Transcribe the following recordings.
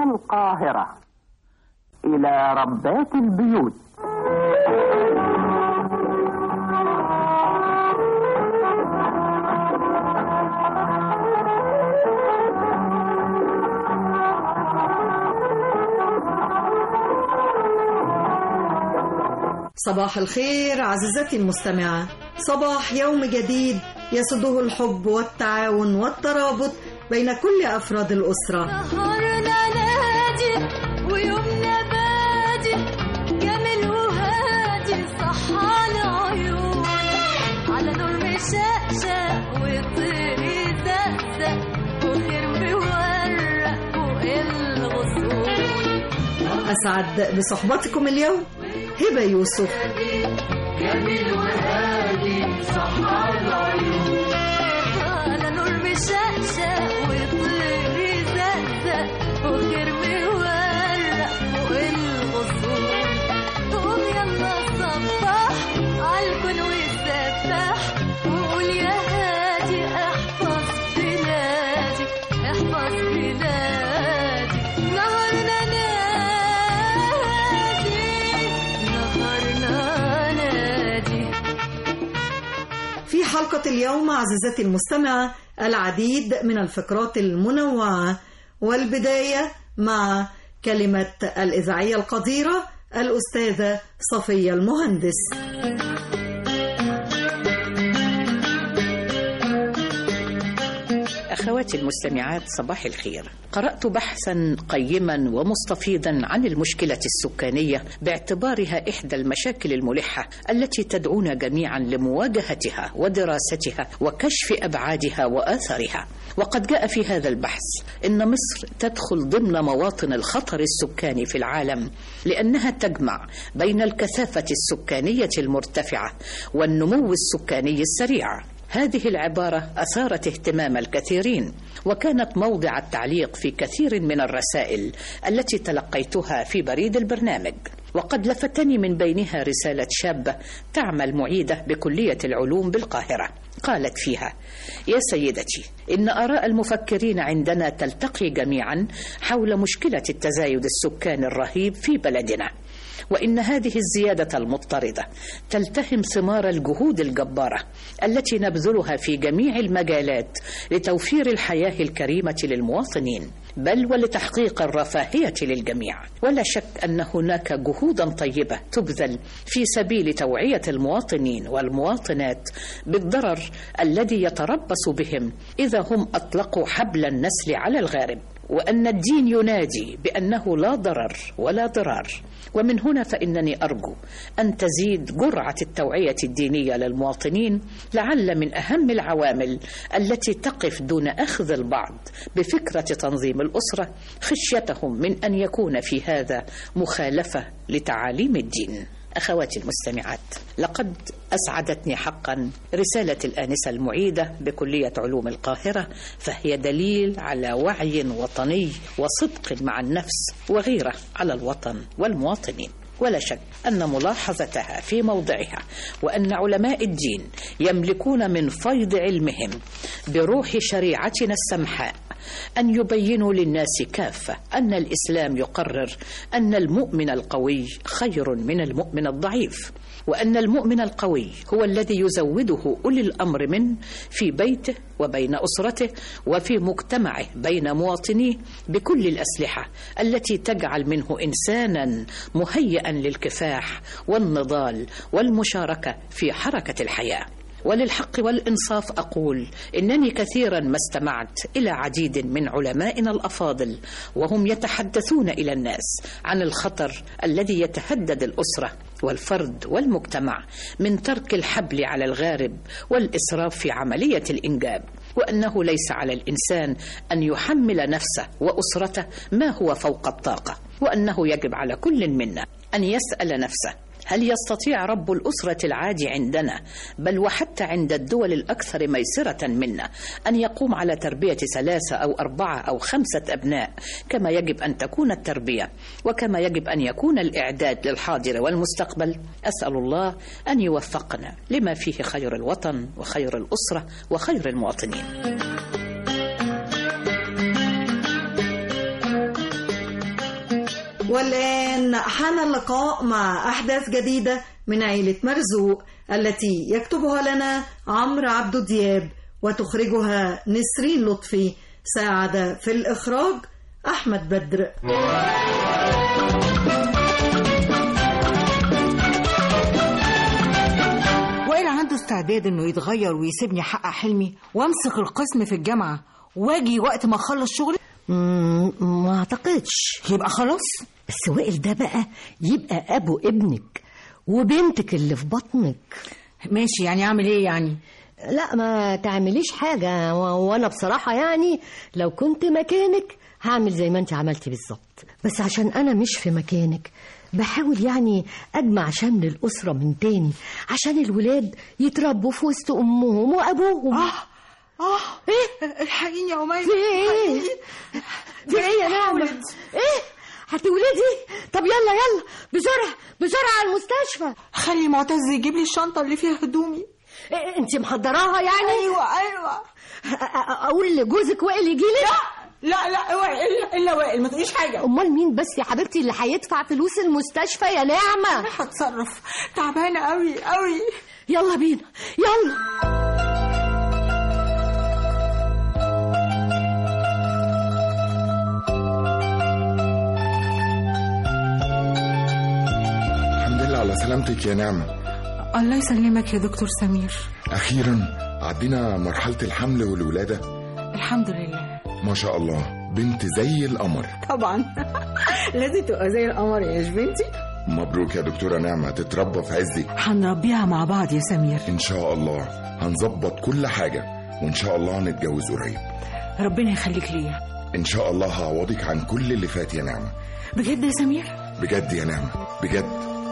القاهرة إلى ربات البيوت صباح الخير عزيزتي المستمعة صباح يوم جديد يسده الحب والتعاون والترابط بين كل أفراد الأسرة نهارنا نادي ويومنا بادي جميل وهادي صحى العيون على نور مشقشق وطير يزقزق وخير مورق فوق الغصون أسعد بصحبتكم اليوم هبة يوسف جميل وهادي صحى العيون على نور مشقشق وطير يزقزق وخير مورق فوق الغصون قوم يلا صبح عالكون والسباح وقول يا هادي احفظ بلادي احفظ بلادي نهارنا نادي نهارنا نادي في حلقة اليوم عزيزتي المستمعة العديد من الفقرات المنوعة والبداية مع كلمة الإذاعية القديرة الأستاذة صفية المهندس أخواتي المستمعات صباح الخير قرأت بحثا قيما ومستفيضا عن المشكلة السكانية باعتبارها إحدى المشاكل الملحة التي تدعونا جميعا لمواجهتها ودراستها وكشف أبعادها وآثارها وقد جاء في هذا البحث إن مصر تدخل ضمن مواطن الخطر السكاني في العالم لأنها تجمع بين الكثافة السكانية المرتفعة والنمو السكاني السريع هذه العبارة أثارت اهتمام الكثيرين وكانت موضع التعليق في كثير من الرسائل التي تلقيتها في بريد البرنامج وقد لفتني من بينها رسالة شابة تعمل معيدة بكلية العلوم بالقاهرة قالت فيها يا سيدتي إن آراء المفكرين عندنا تلتقي جميعا حول مشكلة التزايد السكاني الرهيب في بلدنا وإن هذه الزيادة المضطردة تلتهم ثمار الجهود الجبارة التي نبذلها في جميع المجالات لتوفير الحياة الكريمة للمواطنين بل ولتحقيق الرفاهية للجميع ولا شك أن هناك جهودا طيبة تبذل في سبيل توعية المواطنين والمواطنات بالضرر الذي يتربص بهم إذا هم أطلقوا حبل النسل على الغارب وأن الدين ينادي بأنه لا ضرر ولا ضرار ومن هنا فإنني أرجو أن تزيد جرعة التوعية الدينية للمواطنين لعل من أهم العوامل التي تقف دون أخذ البعض بفكرة تنظيم الأسرة خشيتهم من أن يكون في هذا مخالفة لتعاليم الدين أخواتي المستمعات لقد أسعدتني حقا رسالة الآنسة المعيدة بكلية علوم القاهرة فهي دليل على وعي وطني وصدق مع النفس وغيرة على الوطن والمواطنين ولا شك أن ملاحظتها في موضعها وأن علماء الدين يملكون من فيض علمهم بروح شريعتنا السمحاء أن يبينوا للناس كافة أن الإسلام يقرر أن المؤمن القوي خير من المؤمن الضعيف وأن المؤمن القوي هو الذي يزوده أولي الأمر منه في بيته وبين أسرته وفي مجتمعه بين مواطنيه بكل الأسلحة التي تجعل منه إنسانا مهيئا للكفاح والنضال والمشاركة في حركة الحياة وللحق والإنصاف أقول إنني كثيرا ما استمعت إلى عديد من علمائنا الأفاضل وهم يتحدثون إلى الناس عن الخطر الذي يتهدد الأسرة والفرد والمجتمع من ترك الحبل على الغارب والإسراف في عملية الإنجاب وأنه ليس على الإنسان أن يحمل نفسه وأسرته ما هو فوق الطاقة وأنه يجب على كل منا أن يسأل نفسه هل يستطيع رب الأسرة العادي عندنا بل وحتى عند الدول الأكثر ميسرة منا أن يقوم على تربية ثلاثة أو أربعة أو خمسة أبناء كما يجب أن تكون التربية وكما يجب أن يكون الإعداد للحاضر والمستقبل أسأل الله أن يوفقنا لما فيه خير الوطن وخير الأسرة وخير المواطنين والآن حان اللقاء مع أحداث جديدة من عيلة مرزوق التي يكتبها لنا عمرو عبد دياب وتخرجها نسرين لطفي ساعد في الإخراج أحمد بدر وائل عنده استعداد انه يتغير ويسيبني احقق حلمي وامسك القسم في الجامعه واجي وقت ما اخلص شغلي مم، ما اعتقدش يبقى خلاص بس وائل ده بقى يبقى ابو ابنك وبنتك اللي في بطنك ماشي يعني اعمل ايه يعني لا ما تعمليش حاجة و- وانا بصراحة يعني لو كنت مكانك هعمل زي ما انت عملتي بالظبط بس عشان انا مش في مكانك بحاول يعني اجمع شمل الاسرة من تاني عشان الولاد يتربوا في وسط امهم وابوهم اه اه ايه الحقيني يا امير في ايه في ايه يا نعمة ايه هتولدي طب يلا يلا بسرعة بسرعة على المستشفى خلي معتز يجيب لي الشنطه اللي فيها هدومي إيه انت محضراها يعني ايوه ايوه أ- أ- اقول لجوزك وائل يجيلك لا لا وائل الا إلا وائل ما تقوليش حاجه امال مين بس يا حبيبتي اللي هيدفع فلوس المستشفى يا نعمة هتصرف تعبانه قوي قوي يلا بينا يلا الحمد لله على سلامتك يا نعمة الله يسلمك يا دكتور سمير أخيرا عدينا مرحلة الحمل والولادة الحمد لله ما شاء الله بنت زي القمر طبعا لازم تبقى زي القمر يا بنتي مبروك يا دكتورة نعمة تتربى في عزك هنربيها مع بعض يا سمير إن شاء الله هنظبط كل حاجة وإن شاء الله هنتجوز قريب ربنا يخليك ليا إن شاء الله هعوضك عن كل اللي فات يا نعمة بجد يا سمير بجد يا نعمة بجد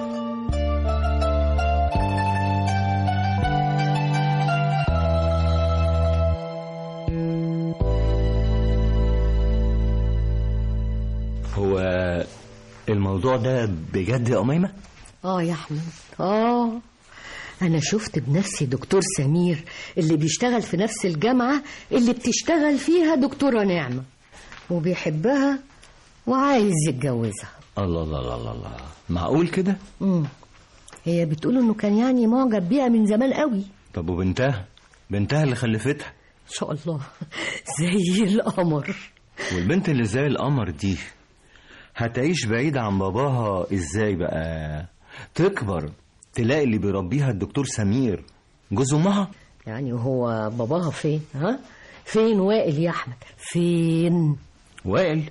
هو الموضوع ده بجد يا أميمة؟ اه يا احمد اه انا شفت بنفسي دكتور سمير اللي بيشتغل في نفس الجامعة اللي بتشتغل فيها دكتورة نعمة وبيحبها وعايز يتجوزها الله الله الله الله, الله. معقول كده؟ امم هي بتقول انه كان يعني معجب بيها من زمان قوي طب وبنتها؟ بنتها اللي خلفتها ان شاء الله زي القمر والبنت اللي زي القمر دي هتعيش بعيدة عن باباها ازاي بقى؟ تكبر تلاقي اللي بيربيها الدكتور سمير جوز امها يعني هو باباها فين ها فين وائل يا احمد فين وائل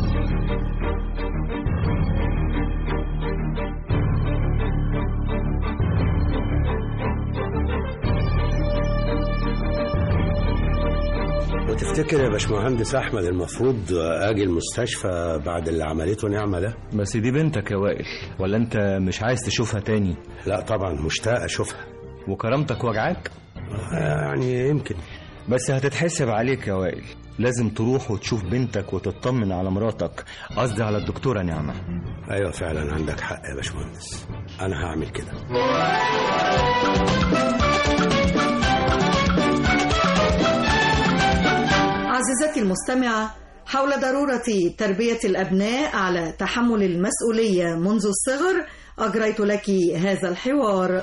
وتفتكر يا باشمهندس احمد المفروض اجي المستشفى بعد اللي عملته نعمه ده بس دي بنتك يا وائل ولا انت مش عايز تشوفها تاني لا طبعا مشتاق اشوفها وكرامتك وجعاك يعني يمكن بس هتتحسب عليك يا وائل لازم تروح وتشوف بنتك وتطمن على مراتك قصدي على الدكتورة نعمة ايوه فعلا عندك حق يا باشمهندس انا هعمل كده عزيزتي المستمعة حول ضرورة تربية الأبناء على تحمل المسؤولية منذ الصغر أجريت لك هذا الحوار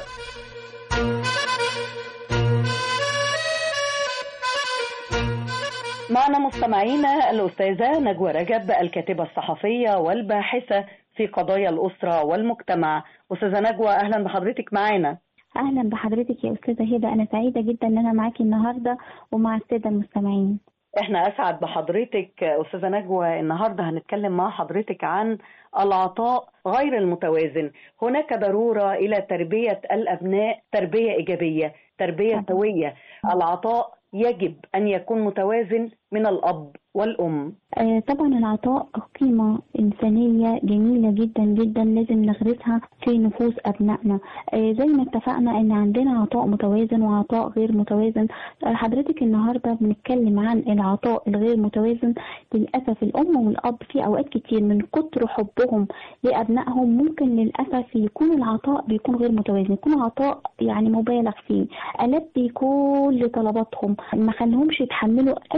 معنا مستمعينا الأستاذة نجوى رجب الكاتبة الصحفية والباحثة في قضايا الأسرة والمجتمع أستاذة نجوى أهلا بحضرتك معنا اهلا بحضرتك يا استاذه هبه انا سعيده جدا ان انا معاكي النهارده ومع الساده المستمعين احنا أسعد بحضرتك أستاذة نجوى النهاردة هنتكلم مع حضرتك عن العطاء غير المتوازن هناك ضرورة إلى تربية الأبناء تربية إيجابية تربية سوية العطاء يجب أن يكون متوازن من الأب والأم آه، طبعا العطاء قيمة إنسانية جميلة جدا جدا لازم نغرسها في نفوس أبنائنا آه، زي ما اتفقنا إن عندنا عطاء متوازن وعطاء غير متوازن آه، حضرتك النهاردة بنتكلم عن العطاء الغير متوازن للأسف الأم والأب في أوقات كتير من كتر حبهم لأبنائهم ممكن للأسف يكون العطاء بيكون غير متوازن يكون عطاء يعني مبالغ فيه ألبي كل طلباتهم ما خليهمش يتحملوا أي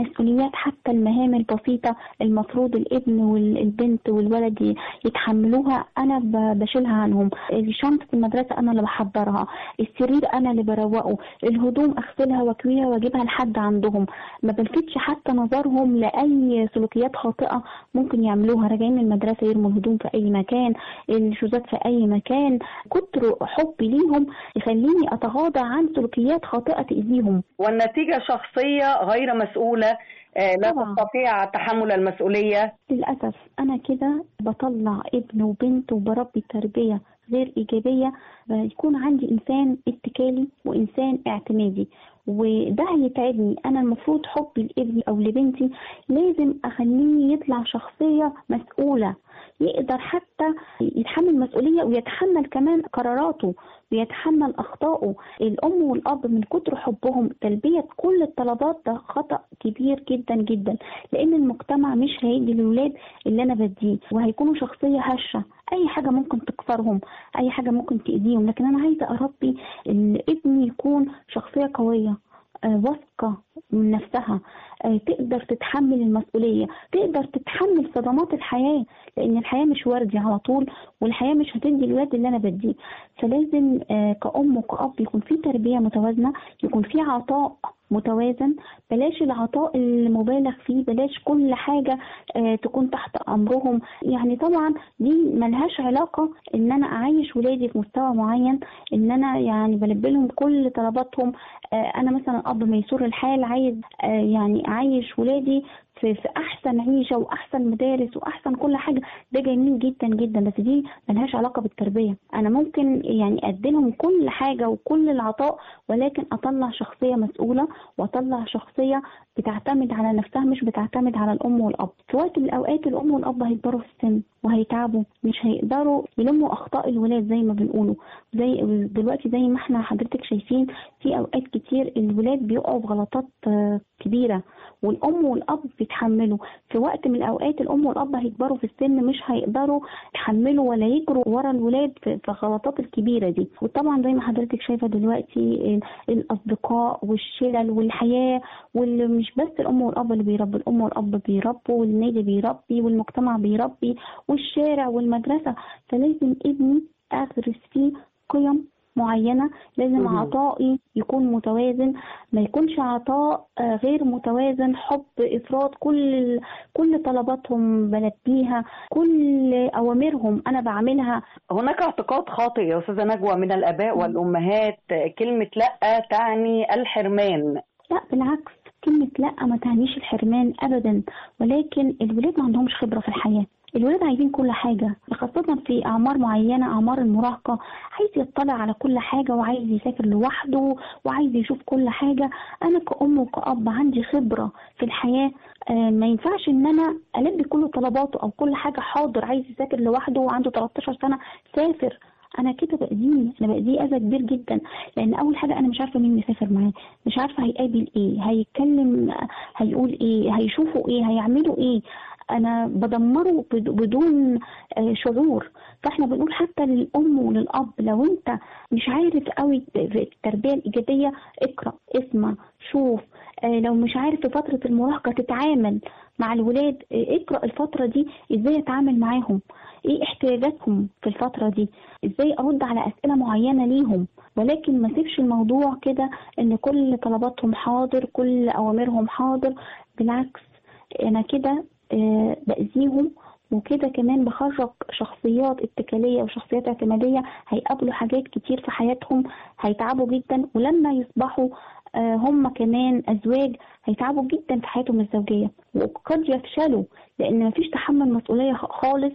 مسؤوليات حتى المهام البسيطة المفروض الابن والبنت والولد ي- يتحملوها أنا ب- بشيلها عنهم شنطة المدرسة أنا اللي بحضرها السرير أنا اللي بروقه الهدوم أغسلها وأكويها وأجيبها لحد عندهم ما بلفتش حتى نظرهم لأي سلوكيات خاطئة ممكن يعملوها راجعين من المدرسة يرموا الهدوم في أي مكان الشوزات في أي مكان كتر حبي ليهم يخليني أتغاضى عن سلوكيات خاطئة تأذيهم والنتيجة شخصية غير مسؤولة آه، لا تستطيع تحمل المسؤولية للأسف أنا كده بطلع ابن وبنت وبربي تربية غير إيجابية بيكون عندي إنسان اتكالي وإنسان اعتمادي وده هيتعبني أنا المفروض حبي لابني أو لبنتي لازم أخليه يطلع شخصية مسؤولة يقدر حتى يتحمل مسؤولية ويتحمل كمان قراراته ويتحمل أخطائه الأم والأب من كتر حبهم تلبية كل الطلبات ده خطأ كبير جدا جدا لأن المجتمع مش هيدي للولاد اللي أنا بديه وهيكونوا شخصية هشة أي حاجة ممكن تكسرهم أي حاجة ممكن تأذيهم لكن أنا عايزة أربي إن ابني يكون شخصية قوية آه، واثقة من نفسها آه، تقدر تتحمل المسؤولية تقدر تتحمل صدمات الحياة لأن الحياة مش وردي على طول والحياة مش هتدي الولاد اللي أنا بديه فلازم آه، كأم وكأب يكون في تربية متوازنة يكون في عطاء متوازن بلاش العطاء المبالغ فيه بلاش كل حاجة آه، تكون تحت أمرهم يعني طبعا دي ملهاش علاقة إن أنا أعيش ولادي في مستوى معين إن أنا يعني بلبي لهم كل طلباتهم آه، أنا مثلا أب ميسور الحال عايز آه، يعني أعيش ولادي في, في احسن عيشه واحسن مدارس واحسن كل حاجه ده جميل جدا جدا بس دي ملهاش علاقه بالتربيه انا ممكن يعني اديلهم كل حاجه وكل العطاء ولكن اطلع شخصيه مسؤوله واطلع شخصيه بتعتمد على نفسها مش بتعتمد على الام والاب في وقت من الاوقات الام والاب هيكبروا في السن وهيتعبوا مش هيقدروا يلموا اخطاء الولاد زي ما بنقوله زي دلوقتي زي ما احنا حضرتك شايفين في اوقات كتير الولاد بيقعوا في غلطات آه، كبيره والام والاب بيتحملوا في وقت من الاوقات الام والاب هيكبروا في السن مش هيقدروا يتحملوا ولا يجروا ورا الولاد في في الغلطات الكبيره دي وطبعا زي ما حضرتك شايفه دلوقتي ال- الاصدقاء والشلل والحياه واللي مش بس الام والاب اللي بيربوا الام والاب بيربوا والنادي بيربي والمجتمع بيربي والشارع والمدرسه فلازم ابني اغرس فيه قيم معينة لازم مهم. عطائي يكون متوازن ما يكونش عطاء آه، غير متوازن حب إفراط كل كل طلباتهم بلبيها كل أوامرهم أنا بعملها هناك اعتقاد خاطئ يا أستاذة نجوى من الآباء والأمهات آه، كلمة لأ تعني الحرمان لا بالعكس كلمة لا ما تعنيش الحرمان أبدا ولكن الولاد ما عندهمش خبرة في الحياة الولاد عايزين كل حاجة خاصة في أعمار معينة أعمار المراهقة عايز يطلع على كل حاجة وعايز يسافر لوحده وعايز يشوف كل حاجة أنا كأم وكأب عندي خبرة في الحياة آه، ما ينفعش إن أنا ألبي كل طلباته أو كل حاجة حاضر عايز يسافر لوحده وعنده 13 سنة سافر انا كده باذيه انا باذيه اذى كبير جدا لان اول حاجه انا مش عارفه مين مسافر معاه مش عارفه هيقابل ايه هيتكلم هيقول ايه هيشوفوا ايه هيعملوا ايه انا بدمره بد- بدون آه، شعور فاحنا بنقول حتى للام وللاب لو انت مش عارف قوي في التربيه الايجابيه اقرا اسمع شوف آه، لو مش عارف في فتره المراهقه تتعامل مع الولاد آه، اقرا الفتره دي ازاي اتعامل معاهم ايه احتياجاتهم في الفترة دي ازاي ارد على اسئلة معينة ليهم ولكن ما سيبش الموضوع كده ان كل طلباتهم حاضر كل اوامرهم حاضر بالعكس انا كده آه، باذيهم وكده كمان بخرج شخصيات اتكالية وشخصيات اعتمادية هيقابلوا حاجات كتير في حياتهم هيتعبوا جدا ولما يصبحوا آه، هم كمان أزواج هيتعبوا جدا في حياتهم الزوجية وقد يفشلوا لأن مفيش تحمل مسؤولية خ- خالص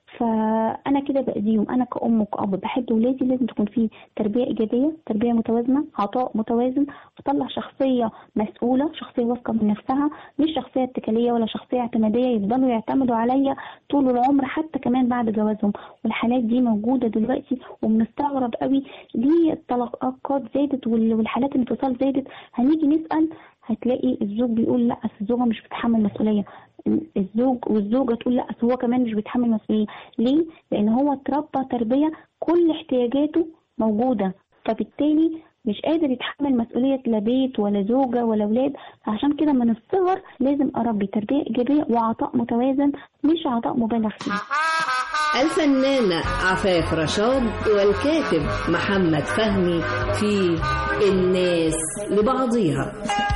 فأنا كده بأذيهم أنا كأم وكأب بحب ولادي لازم تكون في تربية إيجابية تربية متوازنة عطاء متوازن أطلع شخصية مسؤولة شخصية واثقة من نفسها مش شخصية اتكالية ولا شخصية اعتمادية يفضلوا يعتمدوا عليا طول العمر حتى كمان بعد جوازهم والحالات دي موجودة دلوقتي وبنستغرب قوي ليه الطلاقات زادت وال- والحالات الانفصال زادت هنيجي نسأل هتلاقي الزوج بيقول لا أصل الزوجة مش بتتحمل مسؤولية الزوج والزوجة تقول لا أصل هو كمان مش بيتحمل مسؤولية ليه؟ لأن هو اتربى تربية كل احتياجاته موجودة فبالتالي مش قادر يتحمل مسؤولية لا بيت ولا زوجة ولا أولاد عشان كده من الصغر لازم أربي تربية إيجابية وعطاء متوازن مش عطاء مبالغ فيه الفنانة عفاف رشاد والكاتب محمد فهمي في الناس لبعضها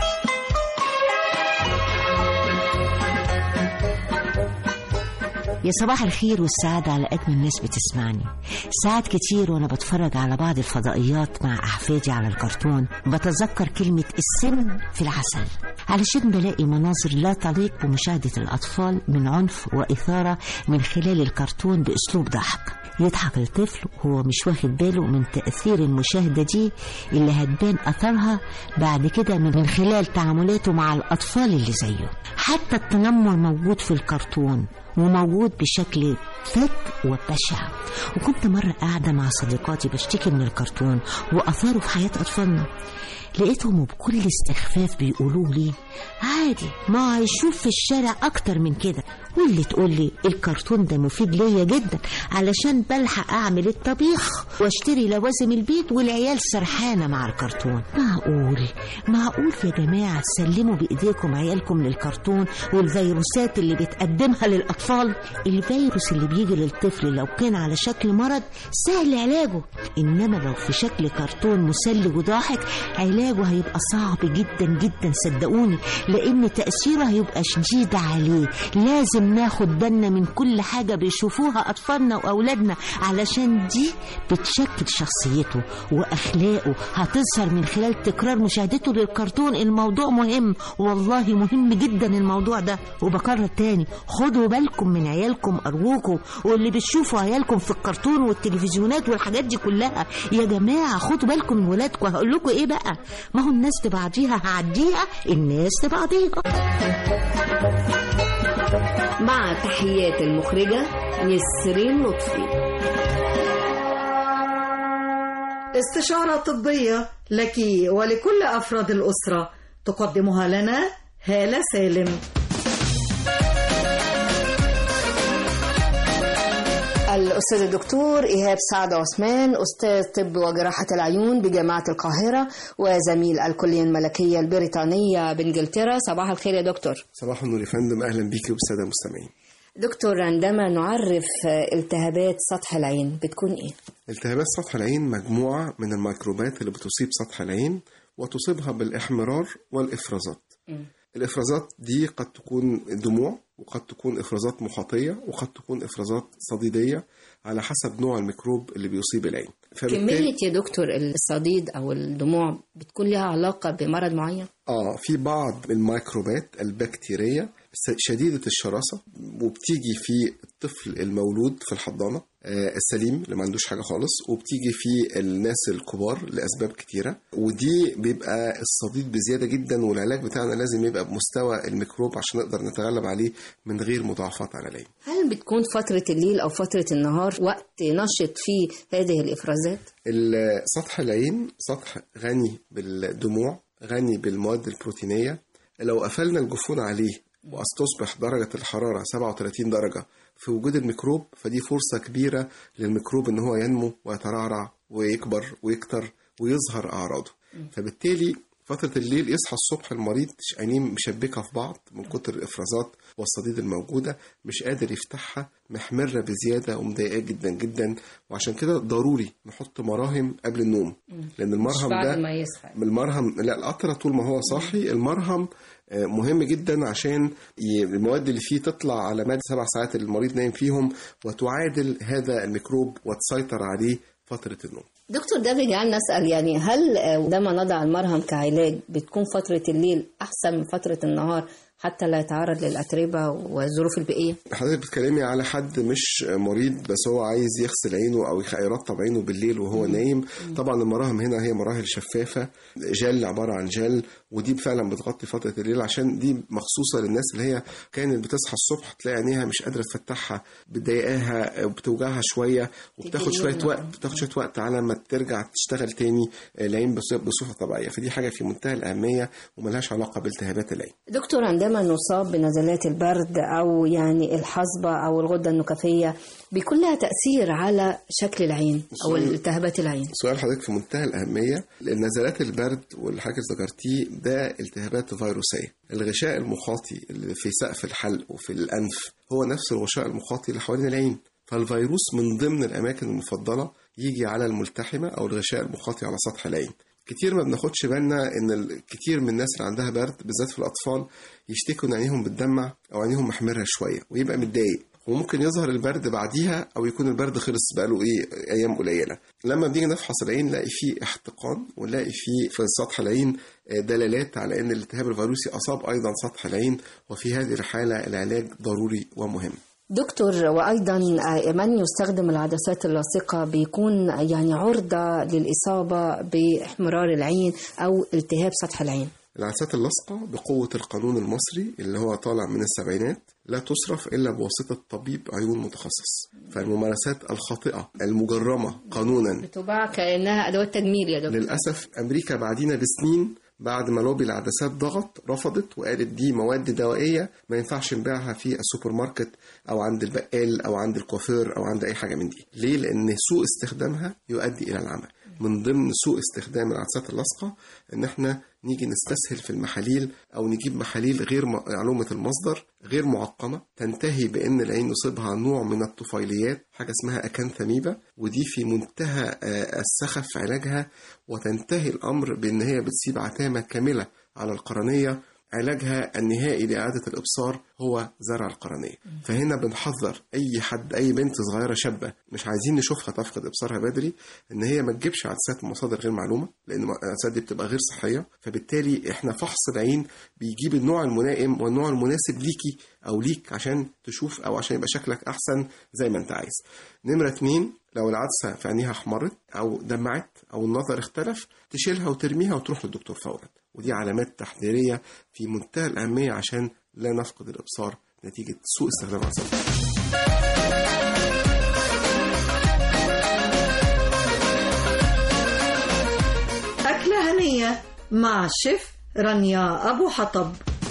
يا صباح الخير والسعادة على أجمل ناس بتسمعني ساعات كتير وأنا بتفرج على بعض الفضائيات مع أحفادي على الكرتون بتذكر كلمة السم في العسل علشان بلاقي مناظر لا تليق بمشاهدة الأطفال من عنف وإثارة من خلال الكرتون بأسلوب ضحك يضحك الطفل وهو مش واخد باله من تأثير المشاهدة دي اللي هتبان أثرها بعد كده من خلال تعاملاته مع الأطفال اللي زيه حتى التنمر موجود في الكرتون وموجود بشكل فج وبشع وكنت مرة قاعدة مع صديقاتي بشتكي من الكرتون وأثاره في حياة أطفالنا لقيتهم بكل استخفاف بيقولوا لي عادي ما هيشوف في الشارع أكتر من كده واللي تقول لي الكرتون ده مفيد ليا جدا علشان بلحق أعمل الطبيخ واشتري لوازم البيت والعيال سرحانة مع الكرتون معقول معقول يا جماعة تسلموا بإيديكم عيالكم للكرتون والفيروسات اللي بتقدمها للأطفال الفيروس اللي بيجي للطفل لو كان على شكل مرض سهل علاجه إنما لو في شكل كرتون مسلي وضاحك علاجه هيبقى صعب جدا جدا صدقوني لأن تأثيره هيبقى شديد عليه لازم ناخد بالنا من كل حاجة بيشوفوها أطفالنا وأولادنا علشان دي بتشكل شخصيته وأخلاقه هتظهر من خلال تكرار مشاهدته للكرتون الموضوع مهم والله مهم جدا الموضوع ده وبكرر تاني خدوا بالكم من عيالكم أرجوكم واللي بتشوفوا عيالكم في الكرتون والتلفزيونات والحاجات دي كلها يا جماعة خدوا بالكم من ولادكم هقول لكم إيه بقى ما هو الناس لبعضيها هعديها الناس لبعضيها مع تحيات المخرجة نسرين لطفي استشارة طبية لك ولكل أفراد الأسرة تقدمها لنا هالة سالم الأستاذ الدكتور إيهاب سعد عثمان أستاذ طب وجراحة العيون بجامعة القاهرة وزميل الكلية الملكية البريطانية بإنجلترا صباح الخير يا دكتور صباح النور يا فندم أهلا بيكي وبالسادة المستمعين دكتور عندما نعرف التهابات سطح العين بتكون إيه؟ التهابات سطح العين مجموعة من الميكروبات اللي بتصيب سطح العين وتصيبها بالإحمرار والإفرازات م. الإفرازات دي قد تكون دموع وقد تكون إفرازات محاطية وقد تكون إفرازات صديدية على حسب نوع الميكروب اللي بيصيب العين كمية يا دكتور الصديد أو الدموع بتكون لها علاقة بمرض معين؟ آه في بعض الميكروبات البكتيرية شديدة الشراسة وبتيجي في الطفل المولود في الحضانة آه السليم اللي ما عندوش حاجة خالص وبتيجي في الناس الكبار لأسباب كتيرة ودي بيبقى الصديد بزيادة جدا والعلاج بتاعنا لازم يبقى بمستوى الميكروب عشان نقدر نتغلب عليه من غير مضاعفات على العين هل بتكون فترة الليل أو فترة النهار وقت نشط فيه هذه الإفرازات؟ سطح العين سطح غني بالدموع غني بالمواد البروتينية لو قفلنا الجفون عليه وأستصبح درجة الحرارة 37 درجة في وجود الميكروب فدي فرصة كبيرة للميكروب إن هو ينمو ويترعرع ويكبر ويكتر ويظهر أعراضه فبالتالي فترة الليل يصحى الصبح المريض عينيه مشبكة في بعض من كتر الإفرازات والصديد الموجودة مش قادر يفتحها محمرة بزيادة ومضايقاه جدا جدا وعشان كده ضروري نحط مراهم قبل النوم لأن المرهم ده ما يصحى المرهم لا القطرة طول ما هو صاحي المرهم مهم جدا عشان المواد اللي فيه تطلع على مدى سبع ساعات اللي المريض نايم فيهم وتعادل هذا الميكروب وتسيطر عليه فترة النوم دكتور ده بيجعلنا نسأل يعني هل لما نضع المرهم كعلاج بتكون فترة الليل أحسن من فترة النهار حتى لا يتعرض للأتربة والظروف البيئية؟ حضرتك بتكلمي على حد مش مريض بس هو عايز يغسل عينه أو يرطب عينه بالليل وهو نايم طبعا المراهم هنا هي مراحل شفافة جل عبارة عن جل ودي فعلا بتغطي فترة الليل عشان دي مخصوصة للناس اللي هي كانت بتصحى الصبح تلاقي عينيها مش قادرة تفتحها بتضايقاها وبتوجعها شوية وبتاخد شوية وقت بتاخد شوية وقت على ما ترجع تشتغل تاني العين بصفة طبيعية فدي حاجة في منتهى الأهمية وملهاش علاقة بالتهابات العين دكتور عندما عندما نصاب بنزلات البرد أو يعني الحصبة أو الغدة النكفية بيكون لها تأثير على شكل العين أو سؤال- التهابات العين سؤال حضرتك في منتهى الأهمية نزلات البرد واللي حضرتك ذكرتيه ده التهابات فيروسية الغشاء المخاطي اللي في سقف الحلق وفي الأنف هو نفس الغشاء المخاطي اللي حوالين العين فالفيروس من ضمن الأماكن المفضلة يجي على الملتحمة أو الغشاء المخاطي على سطح العين كتير ما بناخدش بالنا ان ال- كتير من الناس اللي عندها برد بالذات في الاطفال يشتكوا ان عينيهم بتدمع او عينيهم محمره شويه ويبقى متضايق وممكن يظهر البرد بعديها او يكون البرد خلص بقاله ايه ايام قليله لما بنيجي نفحص العين نلاقي فيه احتقان ونلاقي فيه في سطح العين آه، دلالات على ان الالتهاب الفيروسي اصاب ايضا سطح العين وفي هذه الحاله العلاج ضروري ومهم دكتور وأيضا آه، من يستخدم العدسات اللاصقة بيكون يعني عرضة للإصابة بإحمرار العين أو التهاب سطح العين العدسات اللاصقة بقوة القانون المصري اللي هو طالع من السبعينات لا تصرف إلا بواسطة طبيب عيون متخصص فالممارسات الخاطئة المجرمة قانونا بتباع كأنها أدوات تجميل يا دكتور للأسف أمريكا بعدينا بسنين بعد ما لوبي العدسات ضغط رفضت وقالت دي مواد دوائية ما ينفعش نبيعها في السوبر ماركت أو عند البقال أو عند الكوافير أو عند أي حاجة من دي ليه؟ لأن سوء استخدامها يؤدي إلى العمى من ضمن سوء استخدام العدسات اللاصقة إن إحنا نيجي نستسهل في المحاليل أو نجيب محاليل غير م- معلومة المصدر غير معقمة تنتهي بأن العين يصيبها نوع من الطفيليات حاجة اسمها أكانثاميبا ودي في منتهى آه، السخف في علاجها وتنتهي الأمر بأن هي بتسيب عتامة كاملة على القرنية علاجها النهائي لإعادة الإبصار هو زرع القرنية فهنا بنحذر أي حد أي بنت صغيرة شابة مش عايزين نشوفها تفقد إبصارها بدري إن هي ما تجيبش عدسات من مصادر غير معلومة لأن العدسات دي بتبقى غير صحية فبالتالي إحنا فحص العين بيجيب النوع الملائم والنوع المناسب ليكي أو ليك عشان تشوف أو عشان يبقى شكلك أحسن زي ما أنت عايز نمرة اتنين لو العدسة في عينيها احمرت أو دمعت أو النظر اختلف تشيلها وترميها وتروح للدكتور فورا ودي علامات تحذيرية في منتهى الأهمية عشان لا نفقد الإبصار نتيجة سوء استخدام العدسات أكلة هنية مع الشيف رانيا أبو حطب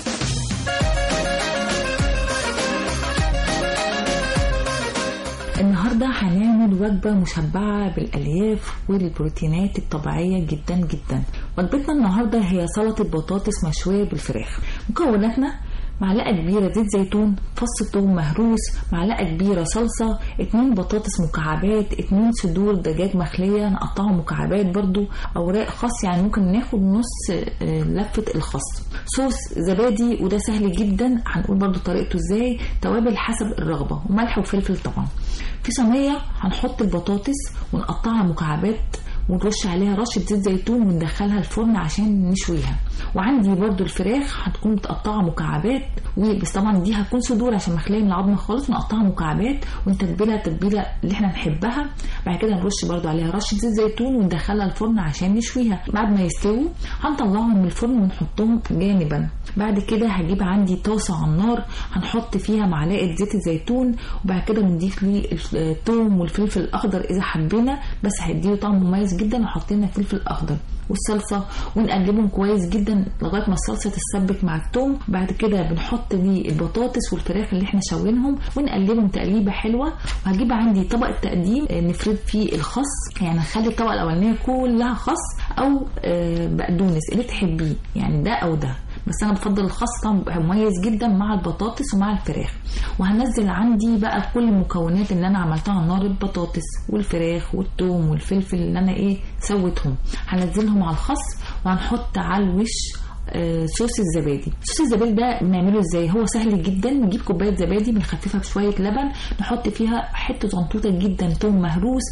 النهارده هنعمل وجبة مشبعة بالألياف والبروتينات الطبيعية جدا جدا وجبتنا النهارده هي سلطة بطاطس مشوية بالفراخ مكوناتنا معلقة كبيرة زيت زيتون فص ثوم مهروس معلقة كبيرة صلصة اتنين بطاطس مكعبات اتنين صدور دجاج مخلية نقطعهم مكعبات برضو أوراق خس يعني ممكن ناخد نص آه، لفة الخس صوص زبادي وده سهل جدا هنقول برضو طريقته ازاي توابل حسب الرغبة وملح وفلفل طبعا في صينية هنحط البطاطس ونقطعها مكعبات ونرش عليها رشة زيت زيتون وندخلها الفرن عشان نشويها وعندي برضو الفراخ هتكون متقطعة مكعبات وبس طبعا دي هتكون صدور عشان مخلية من العظم خالص نقطعها مكعبات ونتبلها التتبيلة اللي احنا نحبها بعد كده نرش برضو عليها رشة زيت زيتون وندخلها الفرن عشان نشويها بعد ما يستووا هنطلعهم من الفرن ونحطهم جانبا بعد كده هجيب عندي طاسة على النار هنحط فيها معلقة زيت الزيتون وبعد كده بنضيف ليه الثوم والفلفل الأخضر إذا حبينا بس هيديله طعم مميز جدا وحطينا فلفل أخضر والصلصة ونقلبهم كويس جدا لغاية ما الصلصة تتسبك مع الثوم بعد كده بنحط ليه البطاطس والفراخ اللي احنا شاوينهم ونقلبهم تقليبة حلوة وهجيب عندي طبق التقديم آه، نفرد فيه الخس يعني نخلي الطبقة الأولانية كلها خس أو آه، بقدونس اللي تحبيه يعني ده أو ده بس انا بفضل الخس طبعا بيبقى مميز جدا مع البطاطس ومع الفراخ وهنزل عندي بقى كل المكونات اللي انا عملتها على النار البطاطس والفراخ والثوم والفلفل اللي انا ايه سويتهم هنزلهم على الخس وهنحط على الوش آه، صوص الزبادي صوص الزبادي ده بنعمله ازاي هو سهل جدا نجيب كوبايه زبادي بنخففها بشويه لبن نحط فيها حته زنطوطه جدا توم مهروس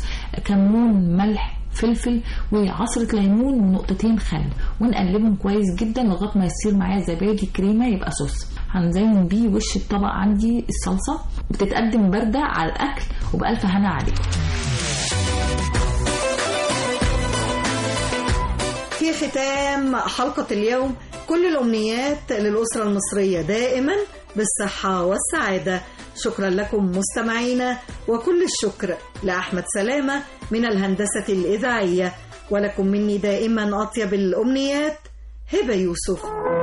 كمون ملح فلفل وعصرة ليمون ونقطتين خل ونقلبهم كويس جدا لغاية ما يصير معايا زبادي كريمة يبقى صوص هنزين بيه وش الطبق عندي الصلصة بتتقدم باردة على الأكل وبألف هنا عليكم في ختام حلقة اليوم كل الأمنيات للأسرة المصرية دائما بالصحة والسعادة شكرا لكم مستمعينا وكل الشكر لأحمد سلامة من الهندسة الإذاعية ولكم مني دائما أطيب الأمنيات هبة يوسف